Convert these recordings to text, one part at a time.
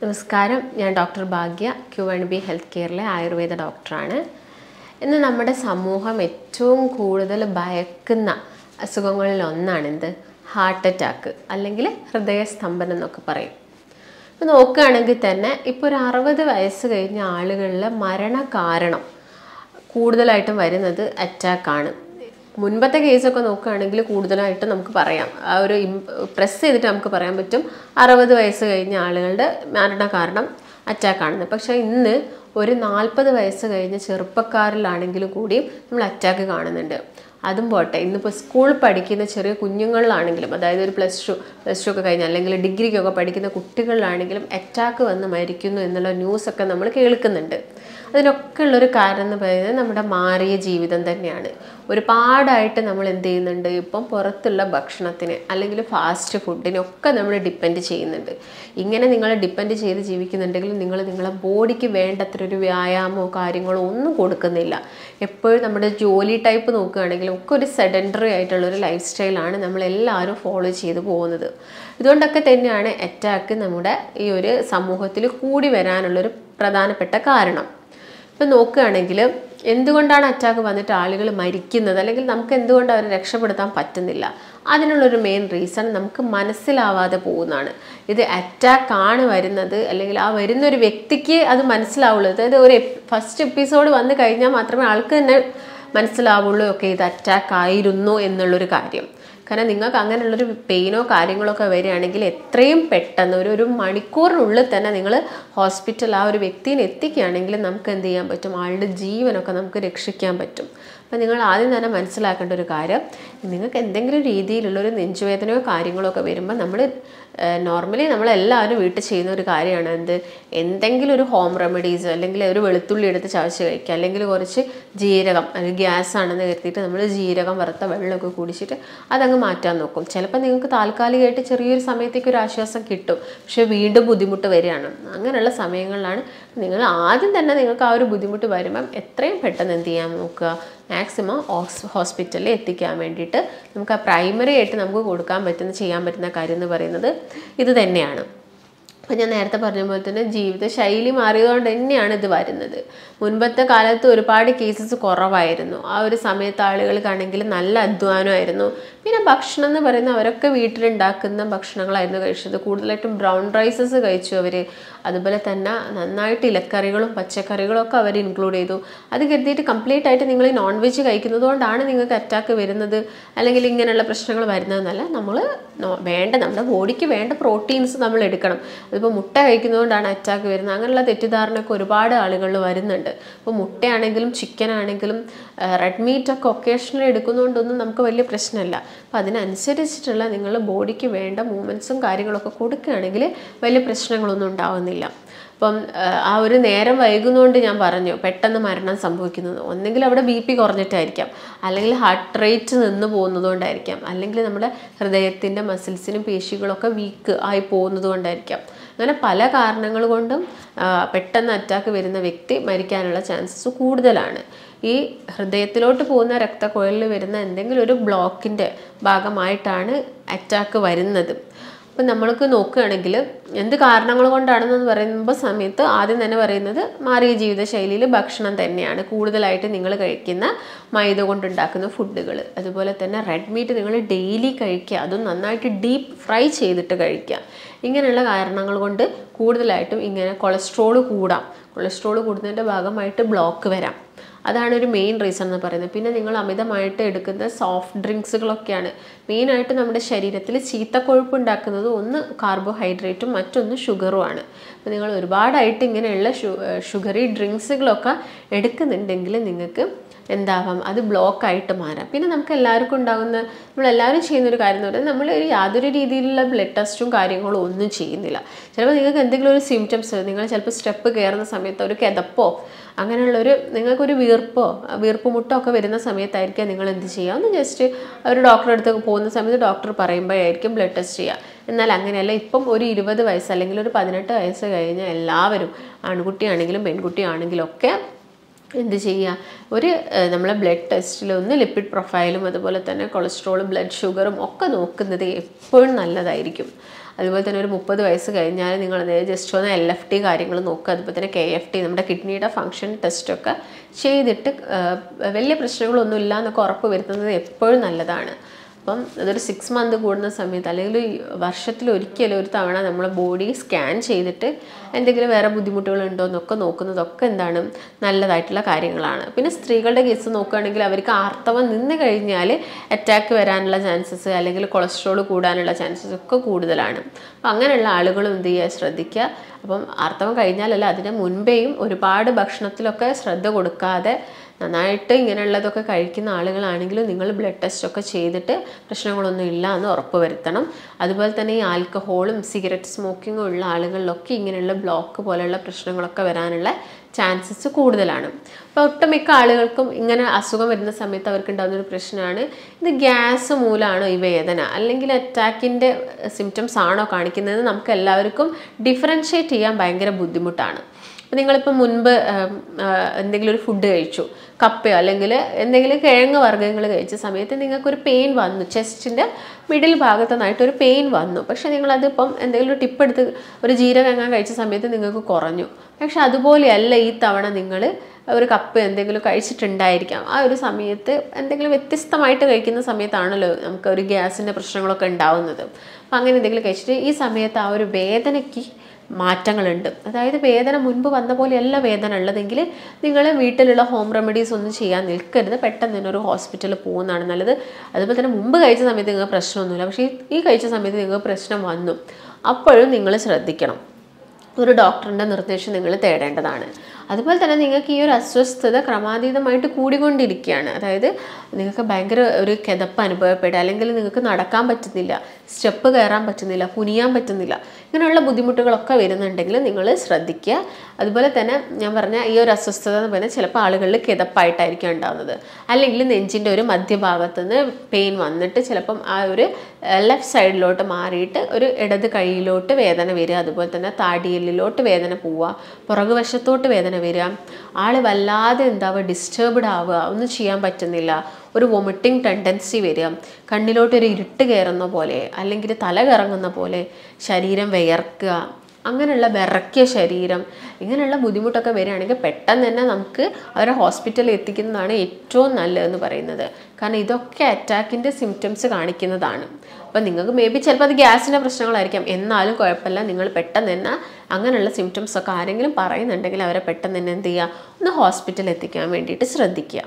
നമസ്കാരം ഞാൻ doctor Bhagya Q one B health കെയറിലെ ആയുർവേദ ഡോക്ടറാണ് ഇന്ന് നമ്മുടെ സമൂഹം ഏറ്റവും കൂടുതൽ ഭയക്കുന്ന അസുഖങ്ങളിൽ ഒന്നാണ് എന്ത് ഹാർട്ട് അറ്റാക്ക് അല്ലെങ്കിൽ ഹൃദയസ്തംഭനം എന്നൊക്കെ പറയും ഇപ്പോൾ നോക്കുകയാണെങ്കിൽ തന്നെ ഇപ്പോൾ ഒരു അറുപത് വയസ്സ് കഴിഞ്ഞ ആളുകളിലെ മരണ കാരണം കൂടുതലായിട്ടും വരുന്നത് അറ്റാക്കാണ് മുൻപത്തെ കേസൊക്കെ നോക്കുകയാണെങ്കിൽ കൂടുതലായിട്ട് നമുക്ക് പറയാം ആ ഒരു പ്രസ് ചെയ്തിട്ട് നമുക്ക് പറയാൻ പറ്റും അറുപത് വയസ്സ് കഴിഞ്ഞ ആളുകളുടെ മരണ കാരണം അറ്റാക്കാണെന്ന് പക്ഷേ ഇന്ന് ഒരു നാൽപ്പത് വയസ്സ് കഴിഞ്ഞ ചെറുപ്പക്കാരിലാണെങ്കിലും കൂടിയും നമ്മൾ അറ്റാക്ക് കാണുന്നുണ്ട് അതും പോട്ടെ ഇന്നിപ്പോൾ സ്കൂൾ പഠിക്കുന്ന ചെറിയ കുഞ്ഞുങ്ങളിലാണെങ്കിലും അതായത് ഒരു പ്ലസ് ടു പ്ലസ് ടു ഒക്കെ കഴിഞ്ഞ് അല്ലെങ്കിൽ ഡിഗ്രിക്കൊക്കെ പഠിക്കുന്ന കുട്ടികളിലാണെങ്കിലും അറ്റാക്ക് വന്ന് മരിക്കുന്നു എന്നുള്ള ന്യൂസൊക്കെ നമ്മൾ കേൾക്കുന്നുണ്ട് അതിനൊക്കെ ഉള്ളൊരു കാരണം എന്ന് പറയുന്നത് നമ്മുടെ മാറിയ ജീവിതം തന്നെയാണ് ഒരുപാടായിട്ട് നമ്മൾ എന്ത് ചെയ്യുന്നുണ്ട് ഇപ്പം പുറത്തുള്ള ഭക്ഷണത്തിന് അല്ലെങ്കിൽ ഫാസ്റ്റ് ഫുഡിനൊക്കെ നമ്മൾ ഡിപ്പെൻഡ് ചെയ്യുന്നുണ്ട് ഇങ്ങനെ നിങ്ങൾ ഡിപ്പെൻഡ് ചെയ്ത് ജീവിക്കുന്നുണ്ടെങ്കിൽ നിങ്ങൾ നിങ്ങളെ ബോഡിക്ക് വേണ്ടത്ര ഒരു വ്യായാമമോ കാര്യങ്ങളോ ഒന്നും കൊടുക്കുന്നില്ല എപ്പോഴും നമ്മുടെ ജോലി ടൈപ്പ് നോക്കുകയാണെങ്കിലും ഒക്കെ ഒരു സെഡൻഡറി ആയിട്ടുള്ള ഒരു ലൈഫ് സ്റ്റൈലാണ് നമ്മളെല്ലാവരും ഫോളോ ചെയ്ത് പോകുന്നത് ഇതുകൊണ്ടൊക്കെ തന്നെയാണ് അറ്റാക്ക് നമ്മുടെ ഈ ഒരു സമൂഹത്തിൽ കൂടി വരാനുള്ളൊരു പ്രധാനപ്പെട്ട കാരണം ഇപ്പം നോക്കുകയാണെങ്കിൽ എന്തുകൊണ്ടാണ് അറ്റാക്ക് വന്നിട്ട് ആളുകൾ മരിക്കുന്നത് അല്ലെങ്കിൽ നമുക്ക് എന്തുകൊണ്ട് അവരെ രക്ഷപ്പെടുത്താൻ പറ്റുന്നില്ല അതിനുള്ളൊരു മെയിൻ റീസൺ നമുക്ക് മനസ്സിലാവാതെ പോകുന്നതാണ് ഇത് അറ്റാക്ക് ആണ് വരുന്നത് അല്ലെങ്കിൽ ആ വരുന്ന ഒരു വ്യക്തിക്ക് അത് മനസ്സിലാവുള്ളൂ അതായത് ഒരു ഫസ്റ്റ് എപ്പിസോഡ് വന്നു കഴിഞ്ഞാൽ മാത്രമേ ആൾക്ക് തന്നെ മനസ്സിലാവുള്ളൂ ഒക്കെ ഇത് അറ്റാക്ക് ആയിരുന്നു എന്നുള്ളൊരു കാര്യം കാരണം നിങ്ങൾക്ക് അങ്ങനെയുള്ളൊരു പെയിനോ കാര്യങ്ങളോ ഒക്കെ വരികയാണെങ്കിൽ എത്രയും പെട്ടെന്ന് ഒരു ഒരു മണിക്കൂറിനുള്ളിൽ തന്നെ നിങ്ങൾ ഹോസ്പിറ്റൽ ആ ഒരു വ്യക്തിനെ എത്തിക്കുകയാണെങ്കിൽ നമുക്ക് എന്ത് ചെയ്യാൻ പറ്റും ആളുടെ ജീവനൊക്കെ നമുക്ക് രക്ഷിക്കാൻ പറ്റും അപ്പം നിങ്ങൾ ആദ്യം തന്നെ മനസ്സിലാക്കേണ്ട ഒരു കാര്യം നിങ്ങൾക്ക് എന്തെങ്കിലും രീതിയിലുള്ള ഒരു നെഞ്ചുവേദനയോ കാര്യങ്ങളോ ഒക്കെ വരുമ്പോൾ നമ്മൾ നോർമലി നമ്മളെല്ലാവരും വീട്ടിൽ ചെയ്യുന്ന ഒരു കാര്യമാണ് എന്ത് എന്തെങ്കിലും ഒരു ഹോം റെമഡീസ് അല്ലെങ്കിൽ ഒരു വെളുത്തുള്ളി എടുത്ത് ചവച്ച് കഴിക്കുക അല്ലെങ്കിൽ കുറച്ച് ജീരകം അല്ലെങ്കിൽ ഗ്യാസ് ആണെന്ന് കരുതിയിട്ട് നമ്മൾ ജീരകം വറുത്ത വെള്ളമൊക്കെ കുടിച്ചിട്ട് അതങ്ങ് മാറ്റാൻ നോക്കും ചിലപ്പോൾ നിങ്ങൾക്ക് താൽക്കാലികമായിട്ട് ചെറിയൊരു സമയത്തേക്ക് ഒരു ആശ്വാസം കിട്ടും പക്ഷേ വീണ്ടും ബുദ്ധിമുട്ട് വരികയാണ് അങ്ങനെയുള്ള സമയങ്ങളിലാണ് നിങ്ങൾ ആദ്യം തന്നെ നിങ്ങൾക്ക് ആ ഒരു ബുദ്ധിമുട്ട് വരുമ്പം എത്രയും പെട്ടെന്ന് എന്ത് ചെയ്യാൻ നോക്കുക മാക്സിമം ഹോസ്പിറ്റലിൽ എത്തിക്കാൻ വേണ്ടിയിട്ട് നമുക്ക് ആ പ്രൈമറി ആയിട്ട് നമുക്ക് കൊടുക്കാൻ പറ്റുന്ന ചെയ്യാൻ പറ്റുന്ന കാര്യം എന്ന് പറയുന്നത് ഇത് തന്നെയാണ് അപ്പോൾ ഞാൻ നേരത്തെ പറഞ്ഞ പോലെ തന്നെ ജീവിത ശൈലി മാറിയതുകൊണ്ട് തന്നെയാണ് ഇത് വരുന്നത് മുൻപത്തെ കാലത്ത് ഒരുപാട് കേസസ് കുറവായിരുന്നു ആ ഒരു സമയത്ത് ആളുകൾക്കാണെങ്കിൽ നല്ല അധ്വാനമായിരുന്നു പിന്നെ ഭക്ഷണം എന്ന് പറയുന്ന അവരൊക്കെ വീട്ടിലുണ്ടാക്കുന്ന ഭക്ഷണങ്ങളായിരുന്നു കഴിച്ചത് കൂടുതലായിട്ടും ബ്രൗൺ റൈസസ് കഴിച്ചു അവർ അതുപോലെ തന്നെ നന്നായിട്ട് ഇലക്കറികളും പച്ചക്കറികളും ഒക്കെ അവർ ഇൻക്ലൂഡ് ചെയ്തു അത് കരുതിയിട്ട് കംപ്ലീറ്റ് ആയിട്ട് നിങ്ങൾ നോൺ വെജ് കഴിക്കുന്നത് കൊണ്ടാണ് നിങ്ങൾക്ക് അറ്റാക്ക് വരുന്നത് അല്ലെങ്കിൽ ഇങ്ങനെയുള്ള പ്രശ്നങ്ങൾ വരുന്നതെന്നല്ല നമ്മൾ വേണ്ട നമ്മുടെ ബോഡിക്ക് വേണ്ട പ്രോട്ടീൻസ് നമ്മൾ എടുക്കണം അതിപ്പോൾ മുട്ട കഴിക്കുന്നതുകൊണ്ടാണ് അറ്റാക്ക് വരുന്നത് അങ്ങനെയുള്ള തെറ്റിദ്ധാരണയൊക്കെ ഒരുപാട് ആളുകളിൽ വരുന്നുണ്ട് ഇപ്പോൾ മുട്ടയാണെങ്കിലും ചിക്കൻ ആണെങ്കിലും റെഡ് മീറ്റ് ഒക്കെ ഒക്കേഷണലി എടുക്കുന്നതുകൊണ്ടൊന്നും നമുക്ക് വലിയ പ്രശ്നമല്ല അപ്പോൾ അതിനനുസരിച്ചിട്ടുള്ള നിങ്ങൾ ബോഡിക്ക് വേണ്ട മൂവ്മെൻറ്റ്സും കാര്യങ്ങളൊക്കെ കൊടുക്കുകയാണെങ്കിൽ വലിയ പ്രശ്നങ്ങളൊന്നും ഉണ്ടാവുന്നില്ല അപ്പം ആ ഒരു നേരം വൈകുന്നതുകൊണ്ട് ഞാൻ പറഞ്ഞു പെട്ടെന്ന് മരണം സംഭവിക്കുന്നത് ഒന്നെങ്കിൽ അവിടെ ബി പി കുറഞ്ഞിട്ടായിരിക്കാം അല്ലെങ്കിൽ ഹാർട്ട് റേറ്റ് നിന്ന് പോകുന്നതുകൊണ്ടായിരിക്കാം അല്ലെങ്കിൽ നമ്മുടെ ഹൃദയത്തിൻ്റെ മസിൽസിനും പേശികളൊക്കെ വീക്ക് ആയി പോകുന്നത് കൊണ്ടായിരിക്കാം അങ്ങനെ പല കാരണങ്ങൾ കൊണ്ടും പെട്ടെന്ന് അറ്റാക്ക് വരുന്ന വ്യക്തി മരിക്കാനുള്ള ചാൻസസ് കൂടുതലാണ് ഈ ഹൃദയത്തിലോട്ട് പോകുന്ന രക്തക്കുഴലിൽ വരുന്ന എന്തെങ്കിലും ഒരു ബ്ലോക്കിൻ്റെ ഭാഗമായിട്ടാണ് അറ്റാക്ക് വരുന്നത് അപ്പം നമ്മൾക്ക് നോക്കുകയാണെങ്കിൽ എന്ത് കാരണങ്ങൾ കൊണ്ടാണെന്ന് പറയുമ്പോൾ സമയത്ത് ആദ്യം തന്നെ പറയുന്നത് മാറിയ ജീവിതശൈലിയിൽ ഭക്ഷണം തന്നെയാണ് കൂടുതലായിട്ട് നിങ്ങൾ കഴിക്കുന്ന മൈദ കൊണ്ടുണ്ടാക്കുന്ന ഫുഡുകൾ അതുപോലെ തന്നെ റെഡ് മീറ്റ് നിങ്ങൾ ഡെയിലി കഴിക്കുക അതും നന്നായിട്ട് ഡീപ്പ് ഫ്രൈ ചെയ്തിട്ട് കഴിക്കുക ഇങ്ങനെയുള്ള കാരണങ്ങൾ കൊണ്ട് കൂടുതലായിട്ടും ഇങ്ങനെ കൊളസ്ട്രോൾ കൂടാം കൊളസ്ട്രോൾ കൂടുന്നതിൻ്റെ ഭാഗമായിട്ട് ബ്ലോക്ക് വരാം അതാണ് ഒരു മെയിൻ റീസൺ എന്ന് പറയുന്നത് പിന്നെ നിങ്ങൾ അമിതമായിട്ട് എടുക്കുന്ന സോഫ്റ്റ് ഡ്രിങ്ക്സുകളൊക്കെയാണ് മെയിനായിട്ട് നമ്മുടെ ശരീരത്തിൽ ചീത്തക്കൊഴുപ്പ് ഉണ്ടാക്കുന്നത് ഒന്ന് കാർബോഹൈഡ്രേറ്റും മറ്റൊന്ന് ഷുഗറുമാണ് അപ്പോൾ നിങ്ങൾ ഒരുപാടായിട്ട് ഇങ്ങനെയുള്ള ഷുഗറി ഡ്രിങ്ക്സുകളൊക്കെ എടുക്കുന്നുണ്ടെങ്കിൽ നിങ്ങൾക്ക് എന്താവാം അത് ബ്ലോക്ക് ആയിട്ട് മാറാം പിന്നെ നമുക്ക് എല്ലാവർക്കും ഉണ്ടാകുന്ന നമ്മളെല്ലാവരും ചെയ്യുന്ന ഒരു കാര്യം എന്ന് പറയുന്നത് നമ്മൾ ഒരു യാതൊരു രീതിയിലുള്ള ബ്ലഡ് ടെസ്റ്റും കാര്യങ്ങളും ഒന്നും ചെയ്യുന്നില്ല ചിലപ്പോൾ നിങ്ങൾക്ക് എന്തെങ്കിലും ഒരു സിംറ്റംസ് നിങ്ങൾ ചിലപ്പോൾ സ്റ്റെപ്പ് കയറുന്ന സമയത്ത് ഒരു കിതപ്പോ അങ്ങനെയുള്ളൊരു നിങ്ങൾക്കൊരു വീർപ്പോ വീർപ്പ് മുട്ടോ ഒക്കെ വരുന്ന സമയത്തായിരിക്കും നിങ്ങൾ എന്ത് ചെയ്യുക ഒന്ന് ജസ്റ്റ് ഒരു ഡോക്ടറെ അടുത്ത് പോകുന്ന സമയത്ത് ഡോക്ടർ പറയുമ്പോഴായിരിക്കും ബ്ലഡ് ടെസ്റ്റ് ചെയ്യുക എന്നാൽ അങ്ങനെയല്ല ഇപ്പം ഒരു ഇരുപത് വയസ്സ് അല്ലെങ്കിൽ ഒരു പതിനെട്ട് വയസ്സ് കഴിഞ്ഞ എല്ലാവരും ആൺകുട്ടിയാണെങ്കിലും പെൺകുട്ടിയാണെങ്കിലും ഒക്കെ എന്ത് ചെയ്യുക ഒരു ഏഹ്, നമ്മളെ ബ്ലഡ് ടെസ്റ്റിൽ ഒന്ന് ലിപ്പിഡ് പ്രൊഫൈലും അതുപോലെ തന്നെ കൊളസ്ട്രോളും ബ്ലഡ് ഷുഗറും ഒക്കെ നോക്കുന്നത് എപ്പോഴും നല്ലതായിരിക്കും അതുപോലെ തന്നെ ഒരു മുപ്പത് വയസ്സ് കഴിഞ്ഞാൽ നിങ്ങൾ ജസ്റ്റ് ഒന്ന് എൽ എഫ് ടി കാര്യങ്ങൾ നോക്കുക അതുപോലെ തന്നെ കെ എഫ് ടി നമ്മുടെ കിഡ്നിയുടെ ഫങ്ഷൻ ടെസ്റ്റൊക്കെ ചെയ്തിട്ട് ഏഹ്, വലിയ പ്രശ്നങ്ങളൊന്നും ഇല്ല എന്നൊക്കെ ഉറപ്പ് വരുത്തുന്നത് എപ്പോഴും നല്ലതാണ് അപ്പം അതൊരു സിക്സ് മന്ത് കൂടുന്ന സമയത്ത് അല്ലെങ്കിൽ ഈ വർഷത്തിൽ ഒരിക്കലും ഒരു തവണ നമ്മളെ ബോഡി സ്കാൻ ചെയ്തിട്ട് എന്തെങ്കിലും വേറെ ബുദ്ധിമുട്ടുകൾ ഉണ്ടോ എന്നൊക്കെ നോക്കുന്നതൊക്കെ എന്താണ് നല്ലതായിട്ടുള്ള കാര്യങ്ങളാണ് പിന്നെ സ്ത്രീകളുടെ കേസ് നോക്കുകയാണെങ്കിൽ അവർക്ക് ആർത്തവം നിന്ന് കഴിഞ്ഞാൽ അറ്റാക്ക് വരാനുള്ള ചാൻസസ് അല്ലെങ്കിൽ കൊളസ്ട്രോൾ കൂടാനുള്ള ചാൻസസ് ഒക്കെ കൂടുതലാണ് അപ്പം അങ്ങനെയുള്ള ആളുകളും എന്ത് ചെയ്യുക ശ്രദ്ധിക്കുക അപ്പം ആർത്തവം കഴിഞ്ഞാലല്ല അതിന് മുൻപേയും ഒരുപാട് ഭക്ഷണത്തിലൊക്കെ ശ്രദ്ധ കൊടുക്കാതെ നന്നായിട്ട് ഇങ്ങനെയുള്ളതൊക്കെ കഴിക്കുന്ന ആളുകളാണെങ്കിലും നിങ്ങൾ ബ്ലഡ് ടെസ്റ്റ് ഒക്കെ ചെയ്തിട്ട് പ്രശ്നങ്ങളൊന്നും ഇല്ല എന്ന് ഉറപ്പ് വരുത്തണം അതുപോലെ തന്നെ ഈ ആൽക്കഹോളും സിഗരറ്റ് സ്മോക്കിങ്ങും ഉള്ള ആളുകളിലൊക്കെ ഇങ്ങനെയുള്ള ബ്ലോക്ക് പോലെയുള്ള പ്രശ്നങ്ങളൊക്കെ വരാനുള്ള ചാൻസസ് കൂടുതലാണ് അപ്പോൾ ഒട്ടുമിക്ക ആളുകൾക്കും ഇങ്ങനെ അസുഖം വരുന്ന സമയത്ത് അവർക്ക് ഉണ്ടാകുന്ന ഒരു പ്രശ്നമാണ് ഇത് ഗ്യാസ് മൂലമാണോ ഈ വേദന അല്ലെങ്കിൽ അറ്റാക്കിൻ്റെ സിംറ്റംസ് ആണോ കാണിക്കുന്നത് നമുക്ക് എല്ലാവർക്കും ഡിഫറൻഷ്യേറ്റ് ചെയ്യാൻ ഭയങ്കര ബുദ്ധിമുട്ടാണ് അപ്പോൾ നിങ്ങളിപ്പോൾ മുൻപ് ഉം, ആ, എന്തെങ്കിലും ഒരു ഫുഡ് കഴിച്ചു കപ്പയോ അല്ലെങ്കിൽ എന്തെങ്കിലും കിഴങ്ങ് വർഗ്ഗങ്ങൾ കഴിച്ച സമയത്ത് നിങ്ങൾക്കൊരു പെയിൻ വന്നു ചെസ്റ്റിൻ്റെ മിഡിൽ ഭാഗത്തു നിന്നായിട്ട് ഒരു പെയിൻ വന്നു പക്ഷേ നിങ്ങളതിപ്പം എന്തെങ്കിലും ഒരു ടിപ്പ് എടുത്ത് ഒരു ജീരകം എങ്ങാൻ കഴിച്ച സമയത്ത് നിങ്ങൾക്ക് കുറഞ്ഞു പക്ഷെ അതുപോലെയല്ല ഈ തവണ നിങ്ങൾ ഒരു കപ്പ് എന്തെങ്കിലും കഴിച്ചിട്ടുണ്ടായിരിക്കാം ആ ഒരു സമയത്ത് എന്തെങ്കിലും വ്യത്യസ്തമായിട്ട് കഴിക്കുന്ന സമയത്താണല്ലോ നമുക്ക് ഒരു ഗ്യാസിൻ്റെ പ്രശ്നങ്ങളൊക്കെ ഉണ്ടാവുന്നത് അപ്പം അങ്ങനെ എന്തെങ്കിലും കഴിച്ചിട്ട് ഈ സമയത്ത് ആ ഒരു വേദനയ്ക്ക് മാറ്റങ്ങളുണ്ട് അതായത് വേദന മുൻപ് വന്ന പോലെയല്ല വേദന ഉള്ളതെങ്കിൽ നിങ്ങൾ വീട്ടിലുള്ള ഹോം റെമഡീസ് ഒന്നും ചെയ്യാൻ നിൽക്കരുത് പെട്ടെന്ന് തന്നെ ഒരു ഹോസ്പിറ്റലിൽ പോകുന്നതാണ് നല്ലത് അതുപോലെ തന്നെ മുമ്പ് കഴിച്ച സമയത്ത് നിങ്ങൾക്ക് പ്രശ്നമൊന്നുമില്ല പക്ഷേ ഈ- ഈ കഴിച്ച സമയത്ത് നിങ്ങൾക്ക് പ്രശ്നം വന്നു അപ്പോഴും നിങ്ങൾ ശ്രദ്ധിക്കണം ഒരു ഡോക്ടറിൻ്റെ നിർദ്ദേശം നിങ്ങൾ തേടേണ്ടതാണ് അതുപോലെ തന്നെ നിങ്ങൾക്ക് ഈ ഒരു അസ്വസ്ഥത ക്രമാതീതമായിട്ട് കൂടിക്കൊണ്ടിരിക്കുകയാണ് അതായത് നിങ്ങൾക്ക് ഭയങ്കര ഒരു കിതപ്പ് അനുഭവപ്പെടുക അല്ലെങ്കിൽ നിങ്ങൾക്ക് നടക്കാൻ പറ്റുന്നില്ല സ്റ്റെപ്പ് കയറാൻ പറ്റുന്നില്ല കുനിയാൻ പറ്റുന്നില്ല ഇങ്ങനെയുള്ള ബുദ്ധിമുട്ടുകളൊക്കെ വരുന്നുണ്ടെങ്കിൽ നിങ്ങൾ ശ്രദ്ധിക്കുക അതുപോലെ തന്നെ ഞാൻ പറഞ്ഞ ഈ ഒരു അസ്വസ്ഥത എന്ന് പറഞ്ഞാൽ ചിലപ്പോൾ ആളുകളിൽ കിതപ്പായിട്ടായിരിക്കും ഉണ്ടാകുന്നത് അല്ലെങ്കിൽ നെഞ്ചിൻ്റെ ഒരു മധ്യഭാഗത്ത് നിന്ന് പെയിൻ വന്നിട്ട് ചിലപ്പം ആ ഒരു ലെഫ്റ്റ് സൈഡിലോട്ട് മാറിയിട്ട് ഒരു ഇടത് കൈയിലോട്ട് വേദന വരിക അതുപോലെ തന്നെ താടിയലിലോട്ട് വേദന പോവുക പുറകുവശത്തോട്ട് വേദന വരിക ആൾ വല്ലാതെ എന്താവുക ഡിസ്റ്റർബ്ഡ് ആവുക ഒന്നും ചെയ്യാൻ പറ്റുന്നില്ല ഒരു വൊമിറ്റിംഗ് ടെൻഡൻസി വരിക കണ്ണിലോട്ട് ഒരു ഇരുട്ട് കയറുന്ന പോലെ അല്ലെങ്കിൽ തല കറങ്ങുന്ന പോലെ ശരീരം വിയർക്കുക അങ്ങനെയുള്ള വിറക്കിയ ശരീരം ഇങ്ങനെയുള്ള ബുദ്ധിമുട്ടൊക്കെ വരികയാണെങ്കിൽ പെട്ടെന്ന് തന്നെ നമുക്ക് അവരെ ഹോസ്പിറ്റലിൽ എത്തിക്കുന്നതാണ് ഏറ്റവും നല്ലതെന്ന് പറയുന്നത് കാരണം ഇതൊക്കെ അറ്റാക്കിൻ്റെ സിംറ്റംസ് കാണിക്കുന്നതാണ് അപ്പം നിങ്ങൾക്ക് മേ ബി ചിലപ്പോൾ അത് ഗ്യാസിൻ്റെ പ്രശ്നങ്ങളായിരിക്കാം എന്നാലും കുഴപ്പമില്ല നിങ്ങൾ പെട്ടെന്ന് തന്നെ അങ്ങനെയുള്ള സിംറ്റംസ് ഒക്കെ ആരെങ്കിലും പറയുന്നുണ്ടെങ്കിൽ അവരെ പെട്ടെന്ന് തന്നെ എന്ത് ചെയ്യുക ഒന്ന് ഹോസ്പിറ്റലിൽ എത്തിക്കാൻ വേണ്ടിയിട്ട് ശ്രദ്ധിക്കുക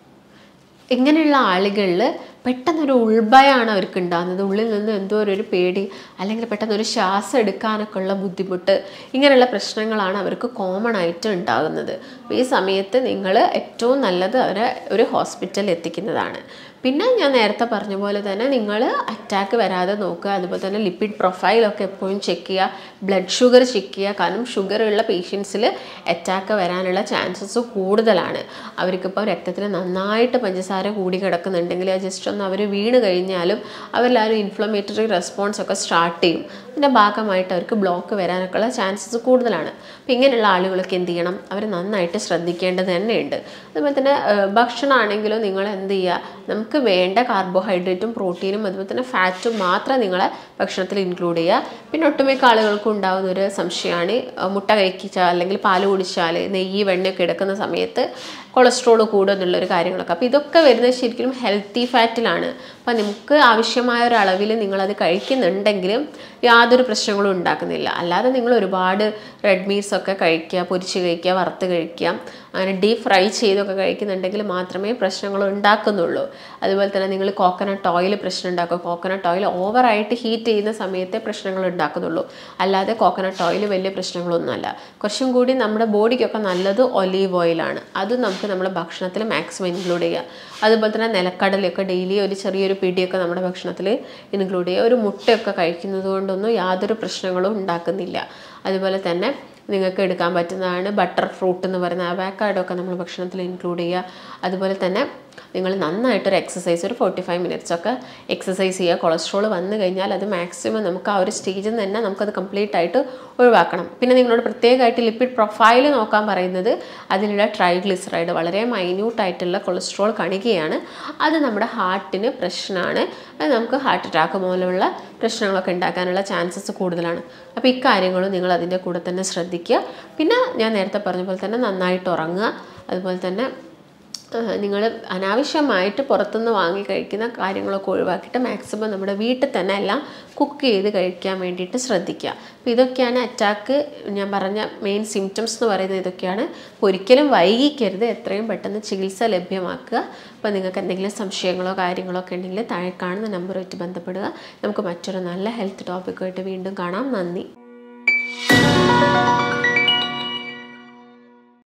ഇങ്ങനെയുള്ള ആളുകളിൽ പെട്ടെന്നൊരു ഉൾഭയമാണ് അവർക്ക് ഉണ്ടാകുന്നത് ഉള്ളിൽ നിന്ന് എന്തോ ഒരു ഒരു പേടി അല്ലെങ്കിൽ പെട്ടെന്ന് ഒരു ശ്വാസം എടുക്കാനൊക്കെ ഉള്ള ബുദ്ധിമുട്ട് ഇങ്ങനെയുള്ള പ്രശ്നങ്ങളാണ് അവർക്ക് കോമൺ ആയിട്ട് ഉണ്ടാകുന്നത് അപ്പോൾ ഈ സമയത്ത് നിങ്ങൾ ഏറ്റവും നല്ലത് അവരെ ഒരു ഹോസ്പിറ്റലിൽ എത്തിക്കുന്നതാണ് പിന്നെ ഞാൻ നേരത്തെ പറഞ്ഞ പോലെ തന്നെ നിങ്ങൾ അറ്റാക്ക് വരാതെ നോക്കുക അതുപോലെ തന്നെ ലിപ്പിഡ് പ്രൊഫൈലൊക്കെ എപ്പോഴും ചെക്ക് ചെയ്യുക ബ്ലഡ് ഷുഗർ ചെക്ക് ചെയ്യുക കാരണം ഷുഗർ ഉള്ള പേഷ്യൻസിൽ അറ്റാക്ക് വരാനുള്ള ചാൻസസ് കൂടുതലാണ് അവർക്കിപ്പോൾ രക്തത്തിൽ നന്നായിട്ട് പഞ്ചസാര കൂടി കിടക്കുന്നുണ്ടെങ്കിൽ ജസ്റ്റ് ഒന്ന് അവർ വീണ് കഴിഞ്ഞാലും അവരെല്ലാവരും ഇൻഫ്ലമേറ്ററി റെസ്പോൺസ് ഒക്കെ സ്റ്റാർട്ട് ചെയ്യും അതിൻ്റെ ഭാഗമായിട്ട് അവർക്ക് ബ്ലോക്ക് വരാനൊക്കെയുള്ള ചാൻസസ് കൂടുതലാണ് അപ്പോൾ ഇങ്ങനെയുള്ള ആളുകളൊക്കെ എന്ത് ചെയ്യണം അവർ നന്നായിട്ട് ശ്രദ്ധിക്കേണ്ടത് തന്നെയുണ്ട് അതുപോലെ തന്നെ ഏഹ്, ഭക്ഷണമാണെങ്കിലും നിങ്ങൾ എന്ത് ചെയ്യുക നമുക്ക് വേണ്ട കാർബോഹൈഡ്രേറ്റും പ്രോട്ടീനും അതുപോലെ തന്നെ ഫാറ്റും മാത്രം നിങ്ങളെ ഭക്ഷണത്തിൽ ഇൻക്ലൂഡ് ചെയ്യുക പിന്നെ ഒട്ടുമിക്ക ആളുകൾക്കും ഉണ്ടാകുന്ന ഒരു സംശയമാണ് ഏഹ്, മുട്ട കഴിച്ചാൽ അല്ലെങ്കിൽ പാല് കുടിച്ചാൽ നെയ്യ് വെണ്ണയൊക്കെ എടുക്കുന്ന സമയത്ത് കൊളസ്ട്രോൾ കൂടും എന്നുള്ളൊരു കാര്യങ്ങളൊക്കെ അപ്പോൾ ഇതൊക്കെ വരുന്നത് ശരിക്കും ഹെൽത്തി ഫാറ്റിലാണ് അപ്പം നമുക്ക് ആവശ്യമായ ഒരു അളവിൽ നിങ്ങളത് കഴിക്കുന്നുണ്ടെങ്കിലും യാതൊരു പ്രശ്നങ്ങളും ഉണ്ടാക്കുന്നില്ല അല്ലാതെ നിങ്ങൾ ഒരുപാട് റെഡ് മീറ്റ്സ് ഒക്കെ കഴിക്കുക പൊരിച്ച് കഴിക്കുക വറുത്ത് കഴിക്കുക അങ്ങനെ ഡീപ് ഫ്രൈ ചെയ്തൊക്കെ കഴിക്കുന്നുണ്ടെങ്കിൽ മാത്രമേ പ്രശ്നങ്ങൾ ഉണ്ടാക്കുന്നുള്ളൂ അതുപോലെ തന്നെ നിങ്ങൾ കോക്കനട്ട് ഓയിൽ പ്രശ്നം ഉണ്ടാക്കും കോക്കനട്ട് ഓയിൽ ഓവറായിട്ട് ഹീറ്റ് ചെയ്യുന്ന സമയത്തെ പ്രശ്നങ്ങൾ ഉണ്ടാക്കുന്നുള്ളൂ അല്ലാതെ കോക്കനട്ട് ഓയിൽ വലിയ പ്രശ്നങ്ങളൊന്നുമല്ല കുറച്ചും കൂടി നമ്മുടെ ബോഡിക്കൊക്കെ നല്ലത് ഒലീവ് ഓയിലാണ് അത് നമുക്ക് നമ്മുടെ ഭക്ഷണത്തിൽ മാക്സിമം ഇൻക്ലൂഡ് ചെയ്യുക അതുപോലെ തന്നെ നിലക്കടലയൊക്കെ ഡെയിലി ഒരു ചെറിയൊരു പിടിയൊക്കെ നമ്മുടെ ഭക്ഷണത്തിൽ ഇൻക്ലൂഡ് ചെയ്യുക ഒരു മുട്ടയൊക്കെ കഴിക്കുന്നത് കൊണ്ടൊന്നും യാതൊരു പ്രശ്നങ്ങളും ഉണ്ടാക്കുന്നില്ല അതുപോലെ തന്നെ നിങ്ങൾക്ക് എടുക്കാൻ പറ്റുന്നതാണ് ബട്ടർ ഫ്രൂട്ട് എന്ന് പറയുന്ന അവാക്കാഡോ ഒക്കെ നമ്മൾ ഭക്ഷണത്തിൽ ഇൻക്ലൂഡ് ചെയ്യുക അതുപോലെ തന്നെ നിങ്ങൾ നന്നായിട്ടൊരു എക്സസൈസ് ഒരു ഫോർട്ടി ഫൈവ് മിനിറ്റ്സ് ഒക്കെ എക്സസൈസ് ചെയ്യുക കൊളസ്ട്രോൾ വന്നു കഴിഞ്ഞാൽ അത് മാക്സിമം നമുക്ക് ആ ഒരു സ്റ്റേജിൽ നിന്ന് തന്നെ നമുക്കത് കംപ്ലീറ്റ് ആയിട്ട് ഒഴിവാക്കണം പിന്നെ നിങ്ങളോട് പ്രത്യേകമായിട്ട് ലിപ്പിഡ് പ്രൊഫൈൽ നോക്കാൻ പറയുന്നത് അതിലുള്ള ട്രൈഗ്ലിസറൈഡ് വളരെ മൈന്യൂട്ട് ആയിട്ടുള്ള കൊളസ്ട്രോൾ കണികയാണ് അത് നമ്മുടെ ഹാർട്ടിന് പ്രശ്നമാണ് അത് നമുക്ക് ഹാർട്ട് അറ്റാക്ക് പോലുള്ള പ്രശ്നങ്ങളൊക്കെ ഉണ്ടാക്കാനുള്ള ചാൻസസ് കൂടുതലാണ് അപ്പോൾ ഇക്കാര്യങ്ങളും നിങ്ങൾ അതിൻ്റെ കൂടെ തന്നെ ശ്രദ്ധിക്കുക പിന്നെ ഞാൻ നേരത്തെ പറഞ്ഞ പോലെ തന്നെ നന്നായിട്ട് ഉറങ്ങുക അതുപോലെ തന്നെ നിങ്ങൾ അനാവശ്യമായിട്ട് പുറത്തുനിന്ന് വാങ്ങി കഴിക്കുന്ന കാര്യങ്ങളൊക്കെ ഒഴിവാക്കിയിട്ട് മാക്സിമം നമ്മുടെ വീട്ടിൽ തന്നെ എല്ലാം കുക്ക് ചെയ്ത് കഴിക്കാൻ വേണ്ടിയിട്ട് ശ്രദ്ധിക്കുക അപ്പോൾ ഇതൊക്കെയാണ് അറ്റാക്ക് ഞാൻ പറഞ്ഞ മെയിൻ സിംറ്റംസ് എന്ന് പറയുന്നത് ഇതൊക്കെയാണ് അപ്പോൾ ഒരിക്കലും വൈകിക്കരുത് എത്രയും പെട്ടെന്ന് ചികിത്സ ലഭ്യമാക്കുക അപ്പോൾ നിങ്ങൾക്ക് എന്തെങ്കിലും സംശയങ്ങളോ കാര്യങ്ങളോ ഒക്കെ ഉണ്ടെങ്കിൽ താഴെ കാണുന്ന നമ്പറുമായിട്ട് ബന്ധപ്പെടുക നമുക്ക് മറ്റൊരു നല്ല ഹെൽത്ത് ടോപ്പിക്കുമായിട്ട് വീണ്ടും കാണാം നന്ദി